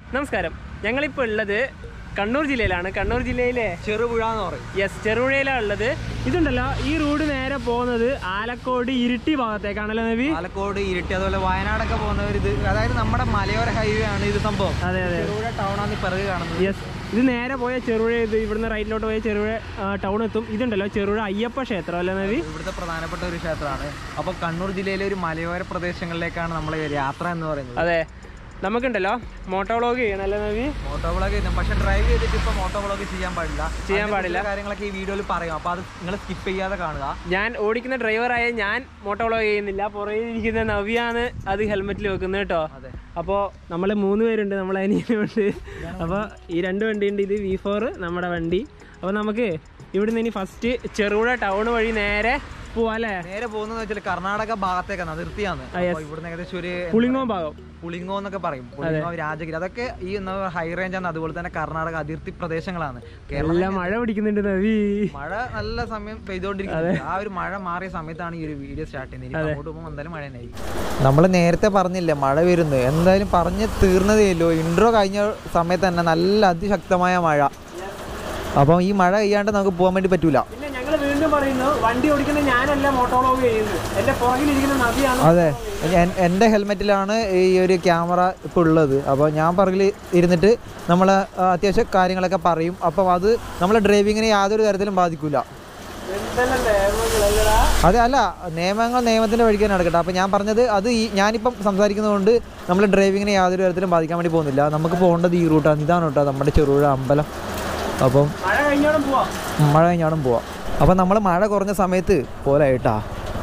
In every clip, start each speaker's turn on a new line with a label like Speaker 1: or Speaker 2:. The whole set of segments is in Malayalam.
Speaker 1: നമസ്കാരം ഞങ്ങളിപ്പോൾ ഉള്ളത് കണ്ണൂർ ജില്ലയിലാണ് കണ്ണൂർ ജില്ലയിലെ
Speaker 2: ചെറുപുഴ എന്ന് പറയും
Speaker 1: യെസ് ചെറുപുഴയിലാണ് ഉള്ളത് ഇതുണ്ടല്ലോ ഈ റോഡ് നേരെ പോകുന്നത് ആലക്കോട് ഇരിട്ടി ഭാഗത്തേക്കാണല്ലോ നബി
Speaker 2: പാലക്കോട് ഇരിട്ടി അതുപോലെ വയനാടൊക്കെ പോകുന്നവർ ഇത് അതായത് നമ്മുടെ മലയോര ഹൈവേ ആണ് ഇത് സംഭവം
Speaker 1: അതെ അതെ
Speaker 2: ചെറുപുഴ ടൗൺ ആണ് ഈ പിറകെ കാണുന്നത്
Speaker 1: യെസ് ഇത് നേരെ പോയ ചെറുപുഴ ഇത് ഇവിടുന്ന് റൈറ്റിലോട്ട് പോയ ചെറുപുഴ ടൗൺ എത്തും ഇതുണ്ടല്ലോ ചെറുപുഴ അയ്യപ്പ ക്ഷേത്രം അല്ലേ നബി
Speaker 2: ഇവിടുത്തെ പ്രധാനപ്പെട്ട ഒരു ക്ഷേത്രമാണ് അപ്പോൾ കണ്ണൂർ ജില്ലയിലെ ഒരു മലയോര പ്രദേശങ്ങളിലേക്കാണ് നമ്മൾ യാത്ര എന്ന് പറയുന്നത്
Speaker 1: അതെ നമുക്കുണ്ടല്ലോ മോട്ടോ വ്ളോഗ് ചെയ്യണല്ലേ നബി
Speaker 2: മോട്ടോ വ്ളോഗ് ചെയ്യുന്നത് പക്ഷെ ഡ്രൈവ് ചെയ്തിട്ട് ഇപ്പോൾ മോട്ടോ വ്ളോഗ് ചെയ്യാൻ പാടില്ല
Speaker 1: ചെയ്യാൻ
Speaker 2: അതിനെക്കുറിച്ചുള്ള
Speaker 1: പാടില്ല.
Speaker 2: കാര്യങ്ങളൊക്കെ ഈ വീഡിയോയിൽ പറയും അപ്പോൾ അത് നിങ്ങൾ സ്കിപ്പ് ചെയ്യാതെ കാണുക
Speaker 1: ഞാൻ ഓടിക്കുന്ന ഡ്രൈവറായ ഞാൻ മോട്ടോ വ്ളോഗ് ചെയ്യുന്നില്ല പുറകിൽ ഇരിക്കുന്ന നവിയാണ് അത് ഹെൽമെറ്റിൽ വെക്കുന്നത് കേട്ടോ
Speaker 2: അതെ
Speaker 1: അപ്പോൾ നമ്മൾ മൂന്ന് പേരുണ്ട് നമ്മളെ അനിയനുണ്ട് അപ്പോൾ ഈ രണ്ട് വണ്ടിയുണ്ട് ഇത് വി ഫോർ നമ്മുടെ വണ്ടി അപ്പോൾ നമുക്ക് ഇവിടുന്ന് ഇനി ഫസ്റ്റ് ചെറുപുഴ ടൗൺ വഴി നേരെ പോവാം അല്ലേ
Speaker 2: നേരെ പോകുന്നത് വെച്ചാൽ കർണാടക ഭാഗത്തേക്കാണ് അതിർത്തിയാണ്
Speaker 1: ആ, yes.
Speaker 2: അപ്പോൾ ഇവിടുന്ന് ഏകദേശം ഒരു
Speaker 1: പുളിങ്ങോ ഭാഗം
Speaker 2: പുളിങ്ങോ എന്നൊക്കെ പറയും പുളിങ്ങോ രാജഗിരി അതൊക്കെ ഈ ഹൈ റേഞ്ച് ആണ് അതുപോലെ തന്നെ കർണാടക അതിർത്തി പ്രദേശങ്ങളാണ് കേരളം
Speaker 1: നല്ല മഴ പിടിക്കുന്നുണ്ട് നവി
Speaker 2: മഴ നല്ല സമയം പെയ്തുകൊണ്ടിരിക്കുന്നത് ആ ഒരു മഴ മാറിയ സമയത്താണ് ഈ ഒരു വീഡിയോ സ്റ്റാർട്ട് ചെയ്യുന്നത് ഇനി അങ്ങോട്ട് പോകുമ്പോൾ എന്തായാലും മഴ തന്നെ നമ്മൾ നേരത്തെ പറഞ്ഞില്ല മഴ വരുന്നു എന്തായാലും പറഞ്ഞ് തീർന്നതേ ഇല്ലോ ഇൻട്രോ കഴിഞ്ഞ സമയത്ത് തന്നെ നല്ല അതിശക്തമായ മഴ അപ്പം ഈ മഴ കഴിയാണ്ട് നമുക്ക് പോകാൻ വേണ്ടി പറ്റൂല
Speaker 1: പിന്നെ ഞങ്ങൾ വീണ്ടും പറയുന്നു വണ്ടി ഓടിക്കുന്ന ഞാനല്ല മോട്ടോ വ്ളോഗ് ചെയ്യുന്നത് എൻ്റെ പുറകിലിരിക്കുന്ന നവിയാണ്
Speaker 2: അതെ എൻ- എൻ്റെ ഹെൽമെറ്റിലാണ് ഈ ഒരു ക്യാമറ ഇപ്പോൾ ഉള്ളത് അപ്പോൾ ഞാൻ പുറകിൽ ഇരുന്നിട്ട് നമ്മൾ അത്യാവശ്യം കാര്യങ്ങളൊക്കെ പറയും അപ്പോൾ അത് നമ്മളെ ഡ്രൈവിങ്ങിനെ യാതൊരു തരത്തിലും ബാധിക്കില്ല
Speaker 1: എന്തെല്ലാം നിയമങ്ങളല്ലടാ
Speaker 2: അതെ അല്ല നിയമങ്ങൾ നിയമത്തിൻ്റെ വഴിക്ക് തന്നെ നടക്കട്ടെ അപ്പോൾ ഞാൻ പറഞ്ഞത് അത് ഈ ഞാനിപ്പം സംസാരിക്കുന്നതുകൊണ്ട് നമ്മൾ ഡ്രൈവിങ്ങിനെ യാതൊരു തരത്തിലും ബാധിക്കാൻ വേണ്ടി പോകുന്നില്ല നമുക്ക് പോകേണ്ടത് ഈ റൂട്ടാണ് ഇതാണ് കേട്ടോ നമ്മുടെ ചെറുപുഴ അമ്പലം അപ്പം
Speaker 1: മഴ കഴിഞ്ഞോടും പോവാം
Speaker 2: മഴ കഴിഞ്ഞാടും പോവാം അപ്പം നമ്മൾ മഴ കുറഞ്ഞ സമയത്ത് പോലെ കേട്ടാ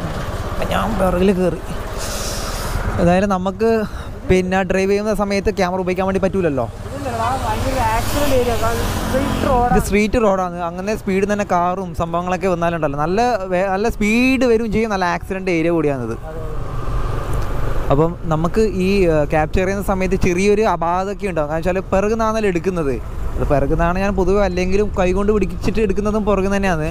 Speaker 2: ഞാൻ പിറകിൽ കയറി എന്തായാലും നമുക്ക് പിന്നെ ഡ്രൈവ് ചെയ്യുന്ന സമയത്ത് ക്യാമറ ഉപയോഗിക്കാൻ വേണ്ടി പറ്റൂലല്ലോ
Speaker 1: ഇതുണ്ടല്ലോ ഭയങ്കര ആക്സിഡന്റ് ഏരിയ സ്ട്രീറ്റ് റോഡ്
Speaker 2: ഇത് സ്ട്രീറ്റ് റോഡാണ് അങ്ങനെ സ്പീഡ് തന്നെ കാറും സംഭവങ്ങളൊക്കെ വന്നാലുണ്ടല്ലോ നല്ല വേ- നല്ല സ്പീഡ് വരും ചെയ്യും നല്ല ആക്സിഡൻറ്റ് ഏരിയ കൂടിയാണിത് അപ്പം നമുക്ക് ഈ ക്യാപ്ചർ ചെയ്യുന്ന സമയത്ത് ചെറിയൊരു അപാകതയൊക്കെ ഉണ്ടാവും കാരണം വെച്ചാൽ പിറകുന്നാണല്ലോ എടുക്കുന്നത് അത് പിറകുന്നാണ് ഞാൻ പൊതുവെ അല്ലെങ്കിലും കൈകൊണ്ട് പിടിച്ചിട്ട് എടുക്കുന്നതും പുറകു തന്നെയാണ്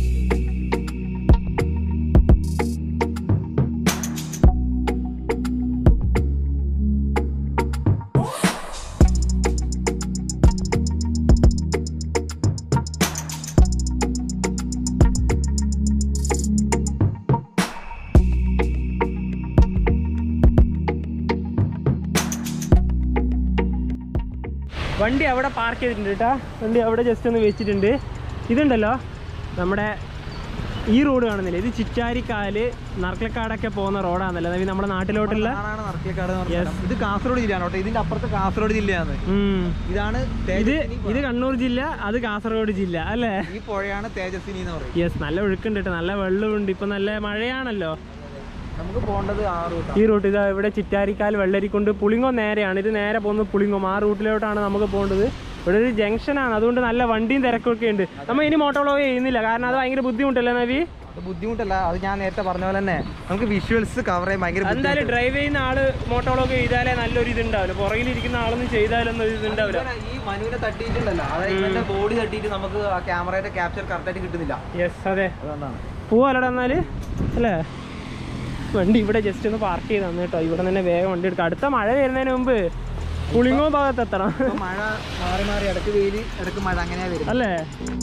Speaker 1: വണ്ടി അവിടെ പാർക്ക് ചെയ്തിട്ടുണ്ട് കേട്ടോ വണ്ടി അവിടെ ജസ്റ്റ് ഒന്ന് വെച്ചിട്ടുണ്ട് ഇതുണ്ടല്ലോ നമ്മുടെ ഈ റോഡ് കാണുന്നില്ല ഇത് ചിറ്റാരിക്കാല് നർക്കലക്കാടൊക്കെ പോകുന്ന റോഡാണല്ലോ നവി നമ്മുടെ നാട്ടിലോട്ടുള്ള
Speaker 2: ആണാണ് നർക്കിയക്കാട് എന്ന് പറഞ്ഞ സ്ഥലം. ഇത് കാസർഗോഡ് ജില്ലയാണ് കേട്ടോ ഇതിന്റെ അപ്പുറത്ത് കാസർഗോഡ് ജില്ലയാണ്
Speaker 1: ഉം.
Speaker 2: ഇതാണ്
Speaker 1: ഇത്
Speaker 2: തേജസ്വിനി
Speaker 1: ഇത് കണ്ണൂർ ജില്ല അത് കാസർഗോഡ് ജില്ല അല്ലേ
Speaker 2: ഈ പുഴയാണ് തേജസ്വിനി എന്ന് പറയും
Speaker 1: യെസ് നല്ല ഒഴുക്കുണ്ട് കേട്ടോ നല്ല വെള്ളമുണ്ട് ഇപ്പൊ നല്ല മഴയാണല്ലോ
Speaker 2: നമുക്ക് പോകേണ്ടത് ആ റൂട്ടാണ്
Speaker 1: ഈ റൂട്ട് ഇതാ ഇവിടെ ചിറ്റാരിക്കാൽ വെള്ളരിക്കൊണ്ട് പുളിങ്ങോ നേരെയാണ് ഇത് നേരെ പോകുന്നത് പുളിങ്ങോം ആ റൂട്ടിലോട്ടാണ് നമുക്ക് പോകേണ്ടത് ഇവിടെ ഒരു ജംഗ്ഷനാണ് അതുകൊണ്ട് നല്ല വണ്ടിയും തിരക്കൊക്കെ ഉണ്ട് നമ്മൾ ഇനി മോട്ടോ വ്ളോഗ് ചെയ്യുന്നില്ല കാരണം അത് ഭയങ്കര ബുദ്ധിമുട്ടല്ലേ നവി
Speaker 2: അത് ബുദ്ധിമുട്ടല്ല അത് ഞാൻ നേരത്തെ പറഞ്ഞ പോലെ തന്നെ നമുക്ക് വിഷ്വൽസ് കവർ ചെയ്യാൻ ഭയങ്കര
Speaker 1: എന്തായാലും ഡ്രൈവ് ചെയ്യുന്ന ആള് മോട്ടോ വ്ളോഗ് ചെയ്താലേ നല്ലൊരു ഇത് ഉണ്ടാവില്ല പുറകിലിരിക്കുന്ന ആളൊന്നും ചെയ്താലൊന്നും ഒരു ഇത് ഉണ്ടാവില്ല
Speaker 2: ബുദ്ധിമുട്ടാണ്. ഈ മനുവിനെ തട്ടിയിട്ടുണ്ടല്ലോ അതായത് ഇവന്റെ ബോഡി തട്ടിയിട്ട് നമുക്ക് ആ ക്യാമറയുടെ ക്യാപ്ചർ കറക്റ്റായിട്ട് കിട്ടുന്നില്ല
Speaker 1: യെസ് അതെ
Speaker 2: അതുകൊണ്ടാണ്
Speaker 1: പോവാലടാ എന്നാല് അല്ലേ വണ്ടി ഇവിടെ ജസ്റ്റ് ഒന്ന് പാർക്ക് ചെയ്ത് തന്നു കേട്ടോ ഇവിടെ തന്നെ വേഗം വണ്ടി എടുക്കാം അടുത്ത മഴ വരുന്നതിന് മുമ്പ് പുളിങ്ങോ ഭാഗത്ത് എത്തണം
Speaker 2: ഇപ്പൊ മഴ മാറി മാറി ഇടയ്ക്ക് വെയിൽ ഇടയ്ക്ക് മഴ അങ്ങനെയാ വരുന്നത്
Speaker 1: അല്ലേ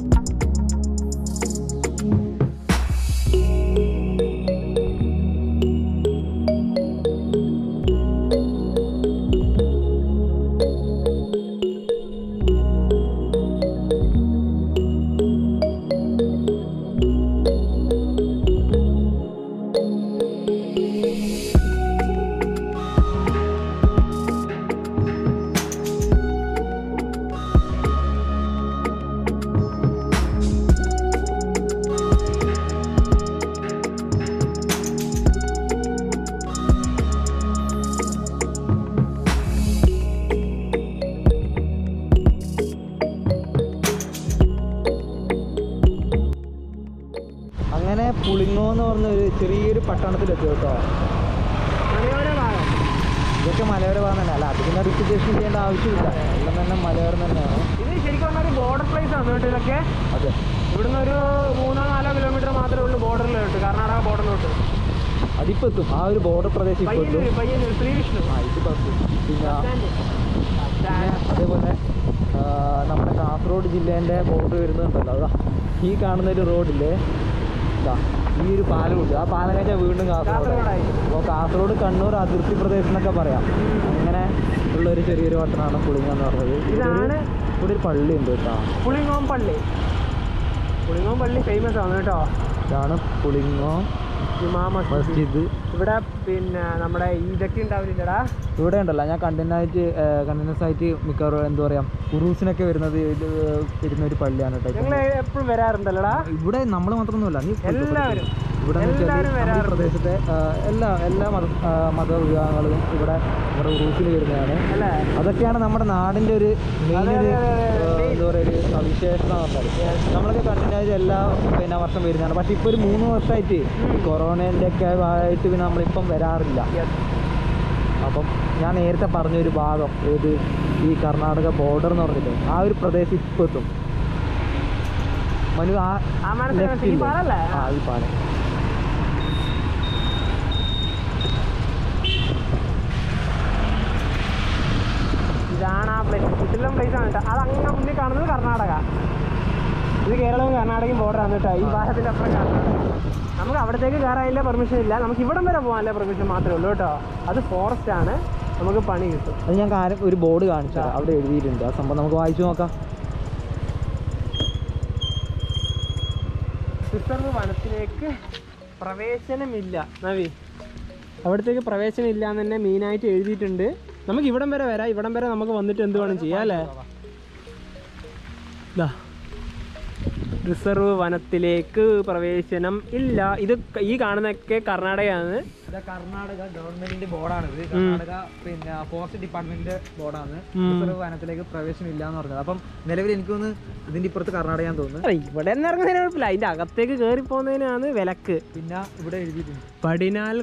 Speaker 2: അങ്ങനെ പുളിങ്ങോ എന്ന് പറഞ്ഞ ഒരു ചെറിയൊരു പട്ടണത്തിലെത്തി കേട്ടോ
Speaker 1: മലയോര ഭാഗം
Speaker 2: ഇതൊക്കെ മലയോര ഭാഗം തന്നെ അല്ല അത് പിന്നെ റിപ്പിറ്റേഷൻ ചെയ്യേണ്ട ആവശ്യമില്ല എല്ലാം തന്നെ മലയോരം തന്നെയാണ്
Speaker 1: ഇത് ശരിക്കും പറഞ്ഞാൽ ബോർഡർ പ്ലേസ് ആണ് കേട്ടോ ഇതൊക്കെ
Speaker 2: അതെ
Speaker 1: ഇവിടുന്ന് ഒരു മൂന്നോ നാലോ കിലോമീറ്റർ മാത്രമേ ഉള്ളൂ ബോർഡറിലോട്ട് കർണാടക ബോർഡറിലോട്ട്
Speaker 2: അതിപ്പോ എത്തും ആ ഒരു ബോർഡർ പ്രദേശം ഇപ്പൊ എത്തും
Speaker 1: പയ്യന്നൂർ പയ്യന്നൂർ ശ്രീകൃഷ്ണൻ
Speaker 2: ആ ഇതിപ്പോ എത്തും പിന്നെ
Speaker 1: സ്റ്റാൻഡ്. സ്റ്റാൻഡ്.
Speaker 2: കാസർഗോഡ് ജില്ലേൻ്റെ ബോർഡർ വരുന്നുണ്ടല്ലോ അതാ ഈ കാണുന്ന ഒരു റോഡില്ലേ ഇതാ ഈ ഒരു പാലമുണ്ട് ആ പാലം കഴിഞ്ഞാൽ വീണ്ടും കാസർഗോഡ്
Speaker 1: കാസർഗോഡായി.
Speaker 2: അപ്പോൾ കാസർഗോഡ് കണ്ണൂർ അതിർത്തി പ്രദേശം എന്നൊക്കെ പറയാം അങ്ങനെ ഉള്ളൊരു ചെറിയൊരു പട്ടണമാണ് പുളിങ്ങ എന്ന് പറഞ്ഞത്
Speaker 1: ഇതാണ്
Speaker 2: ഇതൊരു- ഇവിടെ ഒരു പള്ളി ഉണ്ട് കേട്ടോ
Speaker 1: പുളിങ്ങോം പള്ളി പുളിങ്ങോം പള്ളി ഫേമസ് ആണ് കേട്ടോ
Speaker 2: ഇതാണ് പുളിങ്ങോ
Speaker 1: ജുമാ മസ്ജിദ്
Speaker 2: മസ്ജിദ്
Speaker 1: ഇവിടെ പിന്നെ നമ്മുടെ ഇതൊക്കെ ഉണ്ടാവില്ലടാ
Speaker 2: ഇവിടെ ഉണ്ടല്ലോ ഞാൻ കണ്ടിന്യൂസ് കണ്ടിന്യൂസ് ആയിട്ട് മിക്കവാറും എന്താ പറയുക ഉറൂസിനൊക്കെ വരുന്നത് ഇത് വരുന്ന ഒരു പള്ളിയാണ് കേട്ടോ
Speaker 1: ഞങ്ങൾ എപ്പോഴും വരാറുണ്ടല്ലോടാ
Speaker 2: ഇവിടെ നമ്മൾ മാത്രമൊന്നുമല്ല നീ പോയി നോക്ക്.
Speaker 1: എല്ലാവരും
Speaker 2: ഇവിടെ എന്ന് വെച്ചാൽ
Speaker 1: എല്ലാവരും
Speaker 2: നമ്മുടെ ഈ
Speaker 1: വരാറുണ്ട്.
Speaker 2: പ്രദേശത്തെ ആ, എല്ലാ എല്ലാ മത ആ, മതവിഭാഗങ്ങളും ഇവിടെ ഇവിടെ ഉറൂസിൽ വരുന്നതാണ്
Speaker 1: അല്ലേ
Speaker 2: അതൊക്കെയാണ് നമ്മുടെ നാടിൻ്റെ ഒരു മെയിൻ
Speaker 1: അതെ,
Speaker 2: ഒരു
Speaker 1: അതെ, അതെ, അതെ.
Speaker 2: ആ, എന്താ പറയുക ഒരു സവിശേഷത എന്ന് പറഞ്ഞാൽ നമ്മളൊക്കെ കണ്ടിന്യൂസ് എല്ലാ പിന്നെ വർഷം വരുന്നതാണ് പക്ഷെ ഇപ്പോൾ ഒരു മൂന്ന് വർഷമായിട്ട് കൊറോണേൻ്റെ ഒക്കെ ആയിട്ട് പിന്നെ നമ്മളിപ്പം വരാറില്ല അപ്പം ഞാൻ നേരത്തെ പറഞ്ഞ ഒരു ഭാഗം ഏത് ഈ കർണാടക ബോർഡർ എന്ന് പറഞ്ഞിട്ട് ആ ഒരു പ്രദേശം ഇപ്പം എത്തും മനു ആ
Speaker 1: ആ മനസ്സിലായി,
Speaker 2: left
Speaker 1: ഈ
Speaker 2: ഇല്ലേ?
Speaker 1: പാലല്ലേ?
Speaker 2: ആ ഈ പാലം
Speaker 1: ഇതാണ് ആ പ്ലേസ് കുട്ടിലം പ്ലേസ് ആണ് കേട്ടോ അത് അങ്ങനെ മുന്നിൽ കാണുന്നത് കർണാടക ഇത് കേരളവും കർണാടകയും ബോർഡർ ആണ് കേട്ടോ ഈ ഭാഗത്തിൻ്റെ അപ്പുറം കർണാടക നമുക്ക് അവിടത്തേക്ക് കയറാനില്ല പെർമിഷൻ ഇല്ല നമുക്ക് ഇവിടം വരെ പോകാനുള്ള പെർമിഷൻ മാത്രമേ ഉള്ളൂ കേട്ടോ അത് ഫോറസ്റ്റ് ആണ് നമുക്ക് പണി കിട്ടും
Speaker 2: അത് ഞാൻ കാര്യം ഒരു ബോർഡ് കാണിച്ചു തരാം. അവിടെ എഴുതിയിട്ടുണ്ട് ആ സംഭവം നമുക്ക് വായിച്ചു നോക്കാം
Speaker 1: റിസർവ് വനത്തിലേക്ക് പ്രവേശനമില്ല നവി അവിടത്തേക്ക് പ്രവേശനം ഇല്ല എന്ന് തന്നെ മെയിനായിട്ട് എഴുതിയിട്ടുണ്ട് നമുക്ക് ഇവിടം വരെ വരാം ഇവിടം വരെ നമുക്ക് വന്നിട്ട് എന്ത് വേണം ചെയ്യാം അല്ലേ ദാ. റിസർവ് വനത്തിലേക്ക് പ്രവേശനം ഇല്ല ഇത് ക- ഈ കാണുന്നതൊക്കെ കർണാടകയാണ്
Speaker 2: ഇത് കർണാടക ഗവൺമെന്റിന്റെ ബോർഡാണ് ഇത് കർണാടക പിന്നെ ഫോറസ്റ്റ് ഡിപ്പാർട്ട്മെന്റിന്റെ ബോർഡാണ് റിസർവ് വനത്തിലേക്ക് പ്രവേശനം ഇല്ല എന്ന് പറഞ്ഞത് അപ്പം നിലവിൽ എനിക്കൊന്ന് ഇതിന്റെ ഇപ്പുറത്ത് കർണാടകയാന്ന് തോന്നുന്നു
Speaker 1: അല്ല ഇവിടെ നിന്ന് ഇറങ്ങുന്നതിന് കുഴപ്പമില്ല അതിന്റെ അകത്തേക്ക് കയറി പോകുന്നതിനാണ് വിലക്ക്
Speaker 2: പിന്നെ ഇവിടെ എഴുതിയിട്ടുണ്ട്
Speaker 1: പടിനാൽ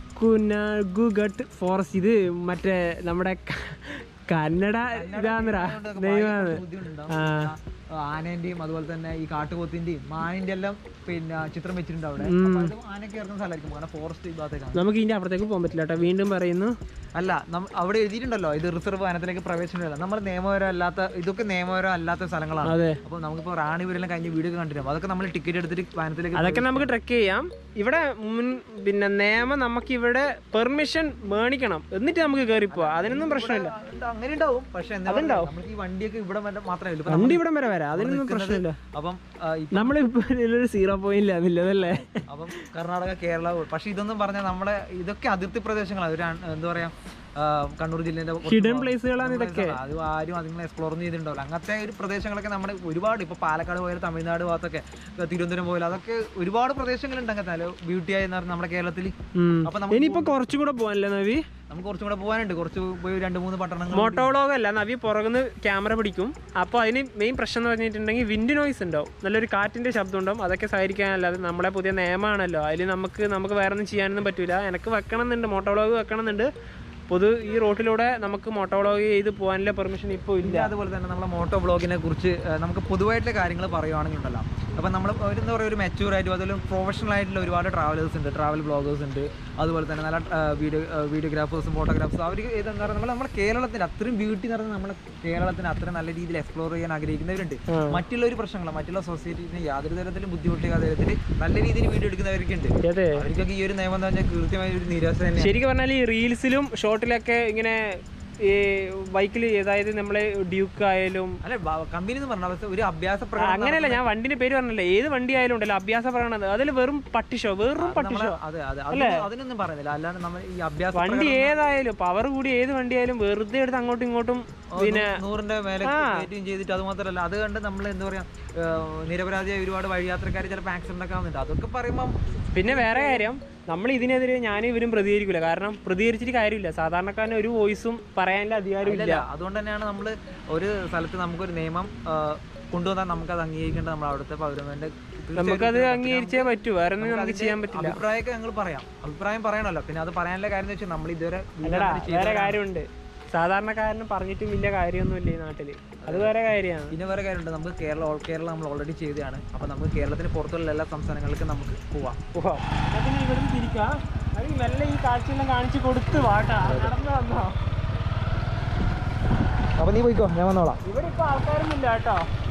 Speaker 1: കുനഗുഗട്ട് ഫോറസ്റ്റ് ഇത് മറ്റേ നമ്മുടെ ക- കന്നഡ ഇതാന്നറാ ദൈവമാണ്
Speaker 2: ബുദ്ധിമുട്ടുണ്ടാവും.
Speaker 1: ആ
Speaker 2: ആ, ആനേന്റെയും അതുപോലെ തന്നെ ഈ കാട്ടുപോത്തിന്റെയും മാനിന്റെ എല്ലാം പിന്നെ ചിത്രം വെച്ചിട്ടുണ്ട് അവിടെ അപ്പൊ അത് ആനയൊക്കെ ഇറങ്ങുന്ന സ്ഥലമായിരിക്കും കാരണം ഫോറസ്റ്റ് ഈ ഭാഗത്തേക്കാണ്
Speaker 1: നമുക്ക് ഇതിന്റെ അപ്പുറത്തേക്ക് പോകാൻ പറ്റില്ല കേട്ടോ വീണ്ടും പറയുന്നു
Speaker 2: അല്ല നമ്മ- അവിടെ എഴുതിയിട്ടുണ്ടല്ലോ ഇത് റിസർവ് വനത്തിലേക്ക് പ്രവേശനമില്ല നമ്മൾ നിയമപരം അല്ലാത്ത ഇതൊക്കെ നിയമപരം അല്ലാത്ത സ്ഥലങ്ങളാണ്
Speaker 1: അതെ
Speaker 2: അപ്പോൾ നമുക്കിപ്പോൾ റാണിപുരെല്ലാം കഴിഞ്ഞ് വീഡിയോ കണ്ടിരുന്നു അതൊക്കെ നമ്മൾ ടിക്കറ്റ് എടുത്തിട്ട് വനത്തിലേക്ക്
Speaker 1: അതൊക്കെ നമുക്ക് ട്രെക്ക് ചെയ്യാം ഇവിടെ മുൻ പിന്നെ നിയമം നമുക്ക് ഇവിടെ പെർമിഷൻ മേടിക്കണം എന്നിട്ട് നമുക്ക് കയറി പോവാം അതിനൊന്നും പ്രശ്നമില്ല
Speaker 2: ഉണ്ട്, അങ്ങനെ ഉണ്ടാവും പക്ഷെ എന്താ പറയുക, നമുക്ക് ഈ വണ്ടിയൊക്കെ ഇവിടെ വരെ മാത്രമേ ഉള്ളൂ ഇപ്പൊ
Speaker 1: വണ്ടി ഇവിടം വരെ വരാം അതിനൊന്നും പ്രശ്നമില്ല
Speaker 2: അപ്പം ആ, ഇപ്പൊ-
Speaker 1: നമ്മളിപ്പോ ഇതിലൊരു സീറോ പോയിന്റ് അതല്ലേ
Speaker 2: അപ്പം കർണാടക കേരള പക്ഷെ ഇതൊന്നും പറഞ്ഞാൽ നമ്മുടെ ഇതൊക്കെ അതിർത്തി പ്രദേശങ്ങളാണ് ഒരു അൺ- എന്താ പറയാ ആ, കണ്ണൂർ ജില്ലേന്റെ കുറച്ച്
Speaker 1: ഹിഡൻ
Speaker 2: ഭാഗം-
Speaker 1: പ്ലേസുകളാണ് ഇതൊക്കെ
Speaker 2: അത് ആരും അതിങ്ങനെ എക്സ്പ്ലോർ ചെയ്തിട്ടുണ്ടാവില്ല അങ്ങനത്തെ ഒരു പ്രദേശങ്ങളൊക്കെ നമ്മുടെ ഒരുപാട് ഇപ്പൊ പാലക്കാട് പോയാലും തമിഴ്നാട് ഭാഗത്തൊക്കെ ഇപ്പൊ തിരുവനന്തപുരം പോയാലും അതൊക്കെ ഒരുപാട് പ്രദേശങ്ങളുണ്ട് അങ്ങനത്തെ നല്ല ബ്യൂട്ടി ആയി എന്ന് പറഞ്ഞാൽ നമ്മുടെ കേരളത്തിൽ
Speaker 1: ഉം.
Speaker 2: അപ്പൊ നമുക്ക്
Speaker 1: ഇനിയിപ്പോ കുറച്ചും കൂടെ പോകാനല്ലേ നവി
Speaker 2: നമുക്ക് കുറച്ചും കൂടെ പോകാനുണ്ട് കുറച്ച് പോയി രണ്ട് മൂന്ന് പട്ടണങ്ങൾ
Speaker 1: മോട്ടോളോഗ് അല്ല നവി പുറകുന്ന് ക്യാമറ പിടിക്കും അപ്പോൾ അതിന് മെയിൻ പ്രശ്നം എന്ന് പറഞ്ഞിട്ടുണ്ടെങ്കിൽ വിൻഡ് നോയ്സ് ഉണ്ടാവും നല്ലൊരു കാറ്റിന്റെ ശബ്ദം ഉണ്ടാവും അതൊക്കെ സഹകരിക്കാനല്ലാതെ നമ്മളെ പുതിയ നിയമമാണല്ലോ അതിൽ നമുക്ക് നമുക്ക് വേറെ ഒന്നും ചെയ്യാനൊന്നും പറ്റൂല എനിക്ക് വെക്കണം എന്നുണ്ട് മോട്ടോളോഗ് വെക്കണം എന്നുണ്ട് പൊതു ഈ റോട്ടിലൂടെ നമുക്ക് മോട്ടോളോഗ് ചെയ്ത് പോകാനുള്ള പെർമിഷൻ ഇപ്പോൾ ഇല്ല
Speaker 2: ഇല്ല അതുപോലെ തന്നെ നമ്മളെ മോട്ടോ ബ്ലോഗിനെ കുറിച്ച് ഏഹ്, നമുക്ക് പൊതുവായിട്ടുള്ള കാര്യങ്ങൾ പറയുവാണെങ്കിൽ ഉണ്ടല്ലോ അപ്പം നമ്മൾ ഒരു എന്താ പറയുക ഒരു മെച്യൂർ ആയിട്ടും അതുപോലെ പ്രൊഫഷണൽ ആയിട്ടുള്ള ഒരുപാട് ട്രാവലേഴ്സ് ഉണ്ട് ട്രാവൽ ബ്ലോഗേഴ്സ് ഉണ്ട് അതുപോലെ തന്നെ നല്ല വീഡിയോ വീഡിയോഗ്രാഫേഴ്സും ഫോട്ടോഗ്രാഫേഴ്സും അവർ ഇതെന്താ പറയുക നമ്മൾ നമ്മുടെ കേരളത്തിന് അത്രയും ബ്യൂട്ടി എന്ന് പറയുന്നത് നമ്മുടെ കേരളത്തിന് അത്രയും നല്ല രീതിയിൽ എക്സ്പ്ലോർ ചെയ്യാൻ ആഗ്രഹിക്കുന്നവരുണ്ട് മറ്റുള്ള ഒരു പ്രശ്നങ്ങൾ മറ്റുള്ള സൊസൈറ്റീസിന് യാതൊരു തരത്തിലും ബുദ്ധിമുട്ടിക്കാത്ത തരത്തിൽ നല്ല രീതിയിൽ വീഡിയോ എടുക്കുന്നവർക്കുണ്ട്
Speaker 1: അതെ
Speaker 2: അവർക്കൊക്കെ ഈ ഒരു നിയമം എന്ന് പറഞ്ഞാൽ കൃത്യമായ ഒരു നിരാശ തന്നെ
Speaker 1: ശരിക്കും പറഞ്ഞാൽ ഈ റീൽസിലും ഷോർട്ടിലൊക്കെ ഇങ്ങനെ ഈ ബൈക്കിൽ അതായത് നമ്മളെ ഡ്യൂക്ക് ആയാലും
Speaker 2: അല്ല കമ്പനി എന്ന് പറഞ്ഞാൽ ഒരു അഭ്യാസ
Speaker 1: ആ,
Speaker 2: പ്രകടനം
Speaker 1: അങ്ങനെയല്ല ഞാൻ വണ്ടിന്റെ പേര് പറഞ്ഞില്ല ഏത് വണ്ടി ആയാലും ഉണ്ടല്ലോ അഭ്യാസ പറയണത് അതിൽ വെറും പട്ടിഷോ വെറും പട്ടിഷോ
Speaker 2: നമ്മള് അതെ അതെ അതിന് അതിനൊന്നും പറയുന്നില്ല അല്ലാണ്ട് നമ്മൾ ഈ അഭ്യാസ
Speaker 1: വണ്ടി ഏതായാലും പവർ കൂടി ഏത് വണ്ടി ആയാലും വെറുതെ എടുത്ത് അങ്ങോട്ടും ഇങ്ങോട്ടും പിന്നെ
Speaker 2: നൂറിന്റെ മേലെ കയറ്റുകയും ചെയ്തിട്ട് അത് മാത്രമല്ല അത് കണ്ട് നമ്മൾ എന്താ പറയാ ഏഹ്, നിരപരാധിയായ ഒരുപാട് വഴിയാത്രക്കാർ ചിലപ്പോൾ ആക്സിഡന്റ് ഒക്കെ ആവുന്നുണ്ട് അതൊക്കെ പറയുമ്പോൾ
Speaker 1: പിന്നെ വേറെ കാര്യം നമ്മൾ ഇതിനെതിരെ ഞാനും ഇവരും പ്രതികരിക്കില്ല കാരണം പ്രതികരിച്ചിട്ട് കാര്യമില്ല സാധാരണക്കാരന് ഒരു വോയിസും പറയാനുള്ള അധികാരം ഇല്ല
Speaker 2: അതുകൊണ്ട് തന്നെയാണ് നമ്മൾ ഒരു സ്ഥലത്ത് നമുക്കൊരു നിയമം ഏഹ്, കൊണ്ടുവന്നാൽ നമുക്കത് അംഗീകരിക്കേണ്ട നമ്മൾ അവിടുത്തെ പൗരന്മാരുടെ
Speaker 1: നമുക്കത് അംഗീകരിച്ചേ പറ്റൂ വേറെ ഒന്നും നമുക്ക് ചെയ്യാൻ പറ്റില്ല
Speaker 2: അഭിപ്രായമൊക്കെ ഞങ്ങൾ പറയാം അഭിപ്രായം പറയണല്ലോ പിന്നെ അത് പറയാനുള്ള കാര്യം എന്ന് വെച്ചാൽ നമ്മൾ ഇതുവരെ
Speaker 1: അല്ലടാ വേറെ കാര്യമുണ്ട് സാധാരണക്കാരന് പറഞ്ഞിട്ടും വലിയ കാര്യമൊന്നുമില്ല ഈ നാട്ടില് അത് വേറെ കാര്യമാണ്
Speaker 2: പിന്നെ വേറെ കാര്യമുണ്ട് നമുക്ക് കേരള ഓൾ കേരള നമ്മൾ ഓൾറെഡി ചെയ്തതാണ് അപ്പോൾ നമുക്ക് കേരളത്തിന് പുറത്തുള്ള എല്ലാ സംസ്ഥാനങ്ങളിലേക്കും നമുക്ക് പോവാം
Speaker 1: ഓഹോ അതിന് ഇവിടെ തിരിക്കാം അത് മെല്ലെ ഈ കാഴ്ചയെല്ലാം കാണിച്ചു കൊടുത്ത് വാട്ടാ നടന്നു വന്നോ
Speaker 2: അപ്പോൾ നീ പോയിക്കോ ഞാൻ വന്നോളാം
Speaker 1: ഇവിടെ ഇപ്പൊ ആൾക്കാരൊന്നും ഇല്ല കേട്ടോ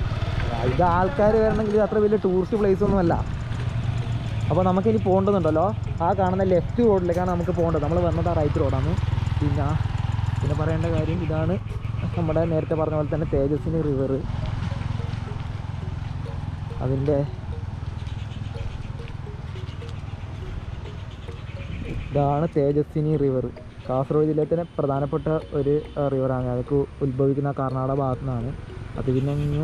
Speaker 2: ഇത് ആൾക്കാർ വരണമെങ്കിൽ ഇത് അത്ര വലിയ ടൂറിസ്റ്റ് പ്ലേസ് ഒന്നുമല്ല അപ്പോൾ നമുക്കിനി പോകേണ്ടതുണ്ടല്ലോ ആ കാണുന്ന ലെഫ്റ്റ് റോഡിലേക്കാണ് നമുക്ക് പോകേണ്ടത് നമ്മൾ വന്നത് ആ റൈറ്റ് റോഡാണ് പിന്നെ പിന്നെ പറയേണ്ട കാര്യം ഇതാണ് നമ്മുടെ നേരത്തെ പറഞ്ഞ പോലെ തന്നെ തേജസ്വിനി റിവർ അതിൻ്റെ ഇതാണ് തേജസ്വിനി റിവർ കാസർഗോഡ് ജില്ലയിൽ തന്നെ പ്രധാനപ്പെട്ട ഒരു റിവറാണ് അതൊക്കെ ഉത്ഭവിക്കുന്ന കർണാടക ഭാഗത്തു നിന്നാണ് അത് പിന്നെ ഇങ്ങ്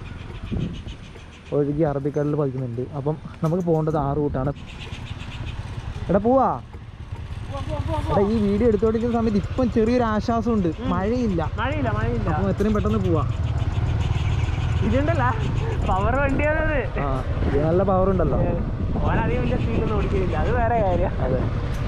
Speaker 2: ഒഴുകി അറബിക്കടലിൽ പതിക്കുന്നുണ്ട് അപ്പം നമുക്ക് പോകേണ്ടത് ആ റൂട്ടാണ് എടാ പോവാ എടാ ഈ വീഡിയോ എടുത്തുകൊണ്ടിരിക്കുന്ന സമയത്ത് ഇപ്പം ചെറിയൊരു ആശ്വാസമുണ്ട് മഴയില്ല
Speaker 1: മഴയില്ല മഴയില്ല
Speaker 2: അപ്പം എത്രയും പെട്ടെന്ന് പോവാ
Speaker 1: ഇതുണ്ടല്ല പവർ വണ്ടിയാണത്
Speaker 2: ആ ഇത് നല്ല പവർ ഉണ്ടല്ലോ
Speaker 1: ഓനധികം വലിയ സ്പീഡൊന്നും ഓടിക്കുന്നില്ല അത് വേറെ കാര്യം
Speaker 2: അതെ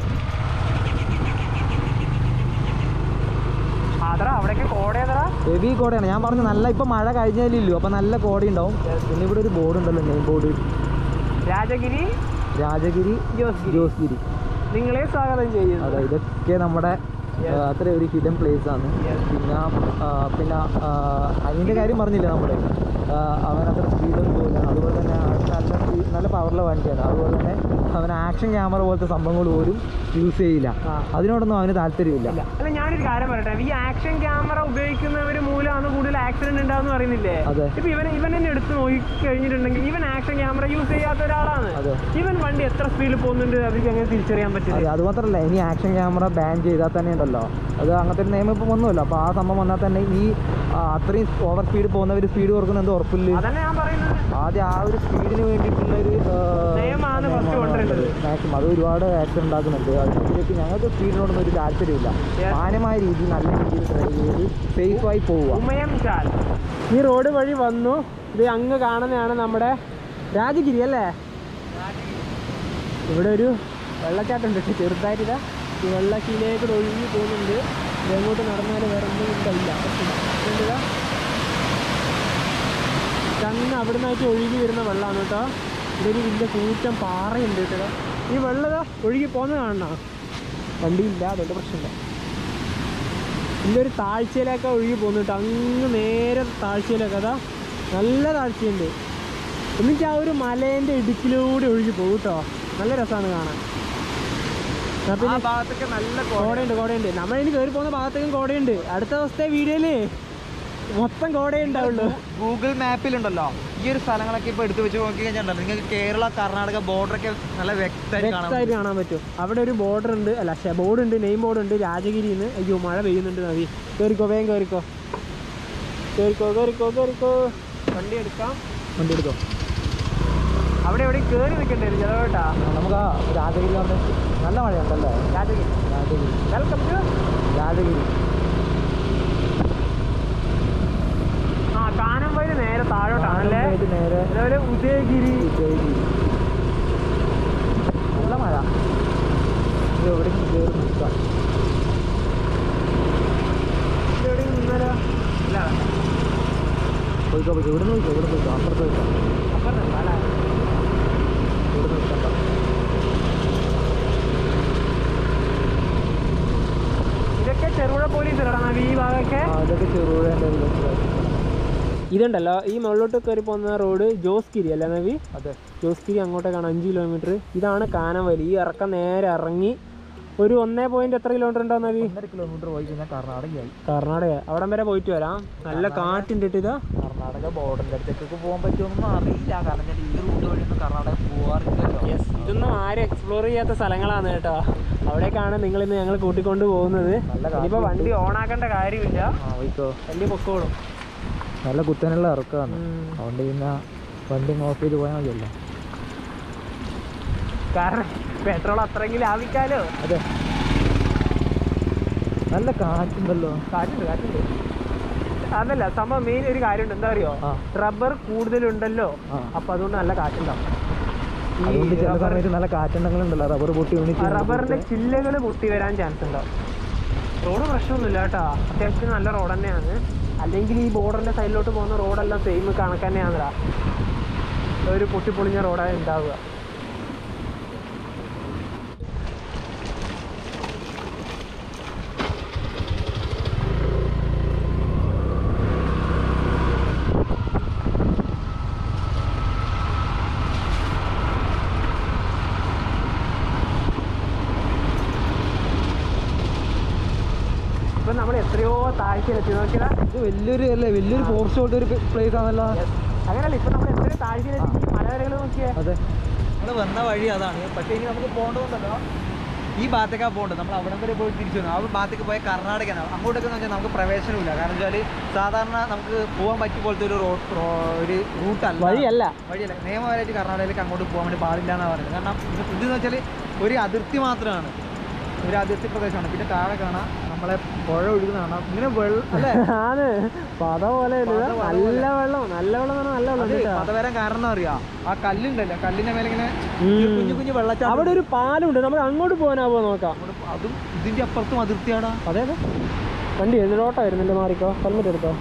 Speaker 1: അതറ അവിടേക്ക് കോടേതറാ
Speaker 2: ഹെവി കോടയാണ് ഞാൻ പറഞ്ഞു നല്ല ഇപ്പം മഴ കഴിഞ്ഞാലില്ലല്ലോ അപ്പം നല്ല കോട ഉണ്ടാവും പിന്നെ ഇവിടെ ഒരു ബോർഡ് ഉണ്ടല്ലോ നെയിം ബോർഡ്
Speaker 1: രാജഗിരി
Speaker 2: രാജഗിരി
Speaker 1: ജോസ്ഗിരി
Speaker 2: ജോസ്ഗിരി
Speaker 1: നിങ്ങളെ സ്വാഗതം ചെയ്യുന്നു
Speaker 2: അതെ ഇതൊക്കെ നമ്മുടെ ആ, അത്ര ഒരു ഹിഡൻ പ്ലേസ് ആണ്
Speaker 1: Yes.
Speaker 2: പിന്നെ ആ, പിന്നെ ആ, അതിൻ്റെ കാര്യം പറഞ്ഞില്ല നമ്മൾ അവൻ അത്ര സ്പീഡൊന്നും പോകില്ല അതുപോലെ തന്നെ അവൻ നല്ല speed- നല്ല പവറുള്ള വണ്ടിയാണ് അതുപോലെ തന്നെ അവൻ ആക്ഷൻ ക്യാമറ പോലത്തെ സംഭവങ്ങൾ പോലും യൂസ് ചെയ്യില്ല
Speaker 1: ആ.
Speaker 2: അതിനോടൊന്നും അവന് താല്പര്യമില്ല
Speaker 1: ഇല്ല അല്ല ഞാനൊരു കാര്യം പറയട്ടെ ഈ ആക്ഷൻ ക്യാമറ ഉപയോഗിക്കുന്നവര് മൂലമാണ് കൂടുതൽ ആക്സിഡന്റ് ഉണ്ടാവുന്ന പറയുന്നില്ലേ
Speaker 2: അതെ.
Speaker 1: ഇപ്പൊ ഇവൻ ഇവൻ തന്നെ എടുത്ത് നോക്കി കഴിഞ്ഞിട്ടുണ്ടെങ്കിൽ ഇവൻ ആക്ഷൻ ക്യാമറ യൂസ് ചെയ്യാത്ത ഒരാളാണ്
Speaker 2: അതെ.
Speaker 1: ഇവൻ വണ്ടി എത്ര സ്പീഡിൽ പോകുന്നുണ്ട് അവർക്ക് എങ്ങനെ തിരിച്ചറിയാൻ
Speaker 2: അതെ
Speaker 1: പറ്റില്ല
Speaker 2: അത് മാത്രമല്ല ഇനി ആക്ഷൻ ക്യാമറ ബാൻ ചെയ്താൽ തന്നെ ഉണ്ടല്ലോ അത് അങ്ങനത്തെ ഒരു നിയമം ഇപ്പം ഒന്നുമില്ല അപ്പോൾ ആ സംഭവം വന്നാൽ തന്നെ ഈ ആ, അത്രയും ഓവർ സ്പീഡ് പോകുന്നവർ സ്പീഡ് കൊടുക്കുന്നത് ഉറപ്പില്ല
Speaker 1: അതന്നെ ഞാൻ പറയുന്നത്
Speaker 2: ആദ്യം ആ ഒരു സ്പീഡിന് വേണ്ടിയിട്ടുള്ള ഒരു
Speaker 1: നിയമമാണ് first കൊണ്ടുവരേണ്ടത്.
Speaker 2: മാക്സിമം അത് ഒരുപാട് ആക്സിഡന്റ് ഉണ്ടാക്കുന്നുണ്ട് അതിലേക്ക് ഞങ്ങൾക്ക് സ്പീഡിനോടൊന്നും ഒരു താല്പര്യമില്ല
Speaker 1: Yes.
Speaker 2: മാന്യമായ രീതിയിൽ നല്ല രീതിയിൽ ഡ്രൈവ് ചെയ്ത് സേഫായി പോവുക
Speaker 1: ഉമയം ചാൽ ഈ റോഡ് വഴി വന്നു ഇത് അങ്ങ് കാണുന്നതാണ് നമ്മുടെ രാജഗിരി അല്ലേ ഇവിടെ ഒരു വെള്ളച്ചാട്ടം ഉണ്ട് കേട്ടോ, ചെറുതായിട്ട് ഇതാ ഈ വെള്ളത്തിലേക്ക് ഒഴുകി പോകുന്നുണ്ട് ഇത് എങ്ങോട്ട് നടന്നാൽ വേറെ ഒന്നും ഇല്ല ഇതാ അങ്ങ് അവിടെ നിന്നായിട്ട് ഒഴുകി വരുന്ന വെള്ളമാണ് കേട്ടോ ഇവിടെ ഒരു വലിയ കൂറ്റം പാറയുണ്ട് കേട്ടോ ഈ വെള്ളം ഇതാ ഒഴുകി പോകുന്നത് കാണണം വണ്ടിയില്ല അതുകൊണ്ട് പ്രശ്നമില്ല ഇതിൻ്റെ ഒരു താഴ്ചയിലൊക്കെ ഒഴുകി പോകുന്നു കേട്ടോ അങ്ങ് നേരെ താഴ്ചയിലൊക്കെ അതാ നല്ല താഴ്ചയുണ്ട് എന്നിട്ട് ആ ഒരു മലേൻ്റെ ഇടുക്കിലൂടെ ഒഴുകി പോകും കേട്ടോ നല്ല രസമാണ് കാണാൻ എന്നാ പിന്നെ
Speaker 2: ഭാഗത്തൊക്കെ നല്ല
Speaker 1: കോടയുണ്ട് കോടയുണ്ട് നമ്മൾ ഇനി കയറി പോകുന്ന ഭാഗത്തേക്കും കോടയുണ്ട് അടുത്ത ദിവസത്തെ വീഡിയോയില് മൊത്തം കോടയേ ഉണ്ടാവുള്ളൂ
Speaker 2: ഗൂഗിൾ മാപ്പിലുണ്ടല്ലോ ഈ ഒരു സ്ഥലങ്ങളൊക്കെ ഇപ്പോൾ എടുത്തു വെച്ച് നോക്കി കഴിഞ്ഞാൽ നിങ്ങൾക്ക് കേരള കർണാടക ബോർഡറൊക്കെ നല്ല വ്യക്തമായിട്ട് കാണാൻ
Speaker 1: വ്യക്തമായിട്ട് കാണാൻ പറ്റും അവിടെ ഒരു ബോർഡർ ഉണ്ട് അല്ല ബോർഡ് ഉണ്ട് നെയിം ബോർഡ് ഉണ്ട് രാജഗിരിന്ന് അയ്യോ മഴ പെയ്യുന്നുണ്ട് നദി കയറിക്കോ വേഗം കയറിക്കോ കയറിക്കോ കയറിക്കോ കയറിക്കോ വണ്ടി എടുക്കാം
Speaker 2: വണ്ടി എടുത്തോ
Speaker 1: അവിടെ എവിടെ കയറി നിൽക്കണ്ടായിരുന്നു ചിലവേട്ടാ
Speaker 2: നമുക്ക് ആ രാജഗിരി പറഞ്ഞ നല്ല മഴയുണ്ടല്ലേ
Speaker 1: രാജഗിരി
Speaker 2: രാജഗിരി
Speaker 1: വെൽക്കം ടു
Speaker 2: രാജഗിരി
Speaker 1: ആ കാനംവയല് നേരെ താഴോട്ടാണല്ലേ
Speaker 2: ആയിട്ട് നേരെ
Speaker 1: അതേപോലെ ഉദയഗിരി
Speaker 2: ഉദയഗിരി നല്ല മഴ ഇത് എവിടെയെങ്കിലും കയറി നിൽക്കാം
Speaker 1: ഇവിടെ നിന്നാലോ ഇല്ല
Speaker 2: പോയിക്കോ പോയിക്കോ ഇവിടെ നിന്ന് പോയിക്കോ ഇവിടെ പോയിക്കോ അപ്പുറത്ത് പോയിക്കോ
Speaker 1: അപ്പുറത്തല്ല അല്ലേ
Speaker 2: ഇവിടെ നിൽക്കണ്ട
Speaker 1: ഇതൊക്കെ ചെറുപുഴ പോലീസ് ഇടണം ഈ ഭാഗമൊക്കെ
Speaker 2: ആ ഇതൊക്കെ ചെറുപുഴേൻ്റെ ഒരു ബസ്
Speaker 1: ഇതുണ്ടല്ലോ ഈ മുകളിലോട്ട് കയറി പോകുന്ന റോഡ് ജോസ്ഗിരി അല്ലേ നവി
Speaker 2: അതെ
Speaker 1: ജോസ്ഗിരി അങ്ങോട്ടേക്കാണ് അഞ്ച് കിലോമീറ്റർ ഇതാണ് കാനവലി ഈ ഇറക്കം നേരെ ഇറങ്ങി ഒരു ഒന്നേ പോയിന്റ് എത്ര കിലോമീറ്റർ ഉണ്ടോ നവി
Speaker 2: ഒന്നര കിലോമീറ്റർ പോയി കഴിഞ്ഞാൽ കർണാടകയായി
Speaker 1: കർണാടക അവിടം വരെ പോയിട്ട് വരാം നല്ല കാറ്റുണ്ട് കേട്ടോ ഇതാ
Speaker 2: കർണാടക ബോർഡറിൻ്റെ അടുത്തേക്കൊക്കെ പോകാൻ പറ്റുമെന്നൊന്നും അറിയില്ല കാരണം ഞാൻ ഈ റൂട്ട് വഴിയൊന്നും കർണാടക പോകാറില്ലല്ലോ
Speaker 1: യെസ് ഇതൊന്നും ആരും എക്സ്പ്ലോർ ചെയ്യാത്ത സ്ഥലങ്ങളാണ് കേട്ടോ അവിടേക്കാണ് നിങ്ങൾ ഇന്ന് ഞങ്ങൾ കൂട്ടിക്കൊണ്ട് പോകുന്നത്
Speaker 2: നല്ല കാറ്റ്
Speaker 1: ഇനിയിപ്പോൾ വണ്ടി ഓണാക്കേണ്ട കാര്യമില്ല
Speaker 2: ആ പോയിക്കോ
Speaker 1: വണ്ടി പൊക്കോളും
Speaker 2: നല്ല കുത്തനുള്ള ഇറക്കമാണ്
Speaker 1: ഉം.
Speaker 2: അതുകൊണ്ട് പിന്നെ വണ്ടി ഓഫ് ചെയ്ത് പോയാൽ മതിയല്ലോ
Speaker 1: കാരണം പെട്രോൾ അത്രയെങ്കിലും ലാഭിക്കാലോ
Speaker 2: അതെ നല്ല കാറ്റുണ്ടല്ലോ
Speaker 1: കാറ്റുണ്ട് കാറ്റുണ്ട് അതല്ല സംഭവം മെയിൻ ഒരു കാര്യമുണ്ട് എന്താ അറിയോ
Speaker 2: ആ
Speaker 1: റബ്ബർ കൂടുതലുണ്ടല്ലോ
Speaker 2: ആ.
Speaker 1: അപ്പൊ അതുകൊണ്ട് നല്ല കാറ്റുണ്ടാവും ഈ
Speaker 2: അതുകൊണ്ട് ചില
Speaker 1: റബ്ബർ-
Speaker 2: സമയത്ത് നല്ല കാറ്റുണ്ടെങ്കിലുണ്ടല്ലോ റബ്ബർ പൊട്ടി വീണ്
Speaker 1: ആ റബ്ബറിന്റെ ചില്ലകൾ പൊട്ടി വരാൻ ചാൻസ് ഉണ്ടാവും റോഡ് പ്രശ്നമൊന്നുമില്ല കേട്ടോ അത്യാവശ്യം നല്ല റോഡ് തന്നെയാണ് അല്ലെങ്കിൽ ഈ ബോർഡറിന്റെ സൈഡിലോട്ട് പോകുന്ന റോഡെല്ലാം സെയിം കണക്ക് തന്നെയാണല്ലോ ഒരു പൊട്ടിപ്പൊളിഞ്ഞ റോഡാണ് ഉണ്ടാവുക താഴ്ചയിലെത്തി നോക്കിയതാ
Speaker 2: ഇത് വലിയൊരു അല്ലേ വലിയൊരു ഫോറസ്റ്റ് പോലത്തെ ഒരു പ്ലേസ് ആണല്ലോ
Speaker 1: അങ്ങനല്ല ഇപ്പൊ നമ്മൾ എത്ര താഴ്ചയിലെത്തി ഈ മലവരകൾ നോക്കിയേ
Speaker 2: അതെ നമ്മൾ വന്ന വഴി അതാണ് പക്ഷേ ഇനി നമുക്ക് പോകേണ്ടതുണ്ടല്ലോ ഈ ഭാഗത്തേക്കാണ് പോകേണ്ടത് നമ്മൾ അവിടെ വരെ പോയി തിരിച്ചു വന്നു ആ ഭാഗത്തേക്ക് പോയ കർണാടകയാണ് അങ്ങോട്ടൊക്കെ എന്ന് വെച്ചാൽ നമുക്ക് പ്രവേശനമില്ല കാരണം വെച്ചാൽ സാധാരണ നമുക്ക് പോകാൻ പറ്റിയ പോലത്തെ ഒരു റോഡ് ഒരു റൂട്ടല്ല
Speaker 1: വഴിയല്ല
Speaker 2: വഴിയല്ല നിയമപരമായിട്ട് കർണാടകയിലേക്ക് അങ്ങോട്ട് പോകാൻ വേണ്ടി പാടില്ല എന്നാണ് പറയുന്നത് കാരണം ഇത് ഇതെന്ന് വെച്ചാൽ ഒരു അതിർത്തി മാത്രമാണ് ഒരു അതിർത്തി പ്രദേശമാണ് പിന്നെ താഴെ കാണാം നമ്മളെ പുഴ ഒഴുകുന്ന കാണാം ഇങ്ങനെ വെള്ളം അല്ലേ
Speaker 1: ആണ് പത പോലെ ഉണ്ട്.
Speaker 2: പത പത
Speaker 1: നല്ല വെള്ളം നല്ല വെള്ളം എന്ന് പറഞ്ഞാൽ നല്ല വെള്ളം
Speaker 2: അത്
Speaker 1: ഉണ്ട് കേട്ടോ.
Speaker 2: അത് വരാൻ കാരണം അറിയാം ആ കല്ലുണ്ടല്ലോ കല്ലിന്റെ മേലെ ഇങ്ങനെ
Speaker 1: ഉം.
Speaker 2: കുഞ്ഞു കുഞ്ഞു വെള്ളച്ചാട്ടം
Speaker 1: അവിടെ ഒരു പാലുണ്ട് നമ്മൾ അങ്ങോട്ട് പോകാനാവോ നോക്കാം
Speaker 2: അങ്ങോട്ട് അതും ഇതിന്റെ അപ്പുറത്തും അതിർത്തിയാടാ
Speaker 1: അതെ അതെ വണ്ടി എതിരോട്ട വരുന്നുണ്ട് മാറിക്കോ ഹെൽമെറ്റ് എടുത്തോ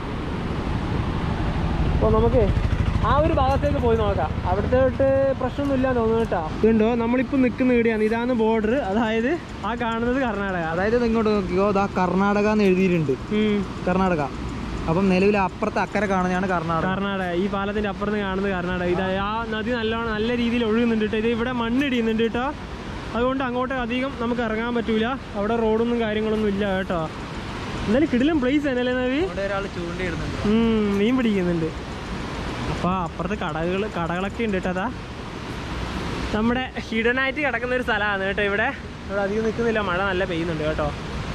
Speaker 1: അപ്പോൾ നമുക്ക് ആ ഒരു ഭാഗത്തേക്ക് പോയി നോക്കാം അവിടുത്തെ തൊട്ട് പ്രശ്നമൊന്നുമില്ല തോന്നുന്നു കേട്ടോ ഇതുണ്ടോ നമ്മളിപ്പോൾ നിൽക്കുന്ന ഇവിടെയാണ് ഇതാണ് ബോർഡർ അതായത് ആ കാണുന്നത് കർണാടക
Speaker 2: അതായത് ഇത് ഇങ്ങോട്ട് നോക്കിയോ ദാ കർണാടക എന്ന് എഴുതിയിട്ടുണ്ട്
Speaker 1: ഉം.
Speaker 2: കർണാടക അപ്പം നിലവിൽ അപ്പുറത്തെ അക്കരെ കാണുന്നതാണ് കർണാടക
Speaker 1: കർണാടക ഈ പാലത്തിന്റെ അപ്പുറത്ത് കാണുന്നത് കർണാടക ഇത് ആ നദി നല്ലോണം നല്ല രീതിയിൽ ഒഴുകുന്നുണ്ട് കേട്ടോ ഇത് ഇവിടെ മണ്ണിടിയുന്നുണ്ട് കേട്ടോ അതുകൊണ്ട് അങ്ങോട്ട് അധികം നമുക്ക് ഇറങ്ങാൻ പറ്റൂല അവിടെ റോഡൊന്നും കാര്യങ്ങളൊന്നും ഇല്ല കേട്ടോ എന്തായാലും കിടിലം പ്ലേസ് തന്നെയല്ലേ നവി
Speaker 2: ഇവിടെ ഒരാൾ ചൂണ്ടയിടുന്നുണ്ട്
Speaker 1: ഉം, മീൻ പിടിക്കുന്നുണ്ട് അപ്പോൾ അപ്പുറത്ത് കടകൾ കടകളൊക്കെ ഉണ്ട് കേട്ടോ അതാ നമ്മുടെ ഹിഡനായിട്ട് കിടക്കുന്ന ഒരു സ്ഥലമാണ് കേട്ടോ ഇവിടെ ഇവിടെ അധികം നിൽക്കുന്നില്ല മഴ നല്ല പെയ്യുന്നുണ്ട് കേട്ടോ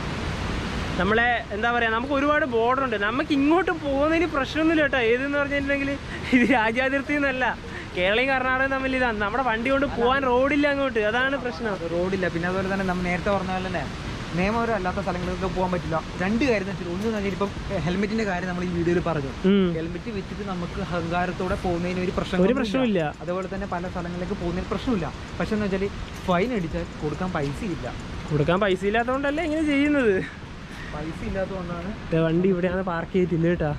Speaker 1: നമ്മളെ എന്താ പറയുക നമുക്ക് ഒരുപാട് ബോർഡർ ഉണ്ട് നമുക്ക് ഇങ്ങോട്ട് പോകുന്നതിന് പ്രശ്നമൊന്നുമില്ല കേട്ടോ ഏതെന്ന് പറഞ്ഞിട്ടുണ്ടെങ്കിൽ ഇത് രാജ്യാതിർത്തി എന്നല്ല കേരളയും കർണാടകയും തമ്മിൽ ഇതാണ് നമ്മുടെ വണ്ടി കൊണ്ട് പോകാൻ റോഡില്ല അങ്ങോട്ട് അതാണ് പ്രശ്നം
Speaker 2: റോഡില്ല പിന്നെ അതുപോലെ തന്നെ നമ്മൾ നേരത്തെ പറഞ്ഞ പോലെ തന്നെ നിയമപരം അല്ലാത്ത സ്ഥലങ്ങളിലൊക്കെ പോകാൻ പറ്റില്ല രണ്ട് കാര്യം എന്ന് വെച്ചാൽ ഒന്ന് തന്നെ ഇപ്പം ഹെൽമെറ്റിന്റെ കാര്യം നമ്മൾ ഈ വീഡിയോയിൽ പറഞ്ഞു
Speaker 1: ഉം.
Speaker 2: ഹെൽമെറ്റ് വെച്ചിട്ട് നമുക്ക് അഹങ്കാരത്തോടെ പോകുന്നതിന് ഒരു പ്രശ്നം
Speaker 1: ഒരു പ്രശ്നമില്ല
Speaker 2: അതുപോലെ തന്നെ പല സ്ഥലങ്ങളിലേക്ക് പോകുന്നതിന് പ്രശ്നമില്ല പക്ഷെ എന്ന് വെച്ചാൽ ഫൈൻ അടിച്ചാൽ കൊടുക്കാൻ പൈസ ഇല്ല
Speaker 1: കൊടുക്കാൻ പൈസ ഇല്ലാത്തതുകൊണ്ടല്ലേ ഇങ്ങനെ ചെയ്യുന്നത്
Speaker 2: പൈസ ഇല്ലാത്തതുകൊണ്ടാണ്
Speaker 1: ദേ വണ്ടി ഇവിടെയാണ് പാർക്ക് ചെയ്തിട്ടില്ല കേട്ടാ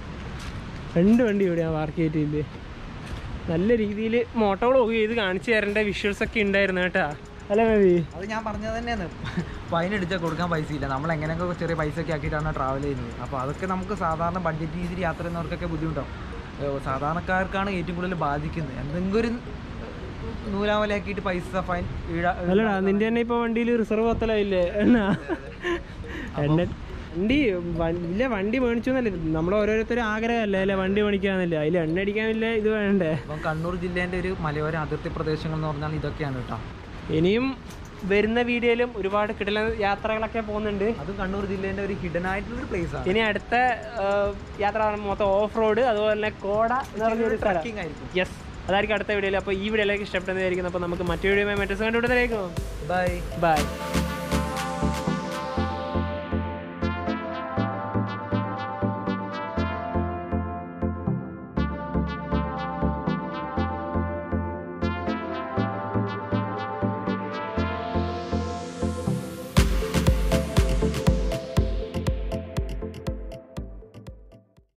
Speaker 1: രണ്ട് വണ്ടി ഇവിടെയാണ് പാർക്ക് ചെയ്തിട്ടില്ല നല്ല രീതിയിൽ മോട്ടോ വ്ളോഗ് ചെയ്ത് കാണിച്ചു തരേണ്ട വിഷ്വൽസ് ഒക്കെ ഉണ്ടായിരുന്നു കേട്ടാ അല്ലേ മേബി
Speaker 2: അത് ഞാൻ പറഞ്ഞത് തന്നെയാണ് ഫൈൻ അടിച്ചാൽ കൊടുക്കാൻ പൈസ ഇല്ല നമ്മൾ എങ്ങനെയൊക്കെ ചെറിയ പൈസ ഒക്കെ ആക്കിയിട്ടാണ് ട്രാവൽ ചെയ്യുന്നത് അപ്പോൾ അതൊക്കെ നമുക്ക് സാധാരണ ബഡ്ജറ്റ് രീതിയിൽ യാത്ര ചെയ്യുന്നവർക്കൊക്കെ ബുദ്ധിമുട്ടാവും ഏഹ് സാധാരണക്കാർക്കാണ് ഏറ്റവും കൂടുതൽ ബാധിക്കുന്നത് എന്തെങ്കിലും ഒരു നൂലാവലയാക്കിയിട്ട് പൈസ ഫൈൻ ഈടാ
Speaker 1: അല്ലടാ നിന്റെ തന്നെ ഇപ്പൊ വണ്ടിയിൽ റിസർവ് പത്തലായില്ലേ എണ്ണ എണ്ണ വണ്ടി വ- ഇല്ല വണ്ടി മേടിച്ചു എന്നല്ലേ നമ്മൾ ഓരോരുത്തരും ആഗ്രഹമല്ലേ അല്ലെ വണ്ടി മേടിക്കാന്നല്ലേ അതിൽ എണ്ണ അടിക്കാനില്ല ഇത് വേണ്ടേ
Speaker 2: അപ്പം കണ്ണൂർ ജില്ലേൻ്റെ ഒരു മലയോര അതിർത്തി പ്രദേശങ്ങൾ എന്ന് പറഞ്ഞാൽ ഇതൊക്കെയാണ് കേട്ടോ
Speaker 1: ഇനിയും വരുന്ന വീഡിയോയിലും ഒരുപാട് കിടല യാത്രകളൊക്കെ പോകുന്നുണ്ട്
Speaker 2: അതും കണ്ണൂർ ജില്ലേൻ്റെ ഒരു ഹിഡൻ ആയിട്ടുള്ള ഒരു പ്ലേസ് ആണ്
Speaker 1: ഇനി അടുത്ത ആ, യാത്ര മൊത്തം ഓഫ് റോഡ് അതുപോലെ തന്നെ കോട എന്ന് പറഞ്ഞൊരു സ്ഥലം
Speaker 2: ട്രക്കിംഗ് ആയിരിക്കും
Speaker 1: യെസ് അതായിരിക്കും അടുത്ത വീഡിയോയിൽ അപ്പോൾ ഈ വീഡിയോയിലേക്ക് ഇഷ്ടപ്പെടുന്നതായിരിക്കും അപ്പോൾ നമുക്ക് മറ്റു വീഡിയോ മറ്റു കണ്ടുപിടുത്തലേക്കും
Speaker 2: ബൈ
Speaker 1: ബൈ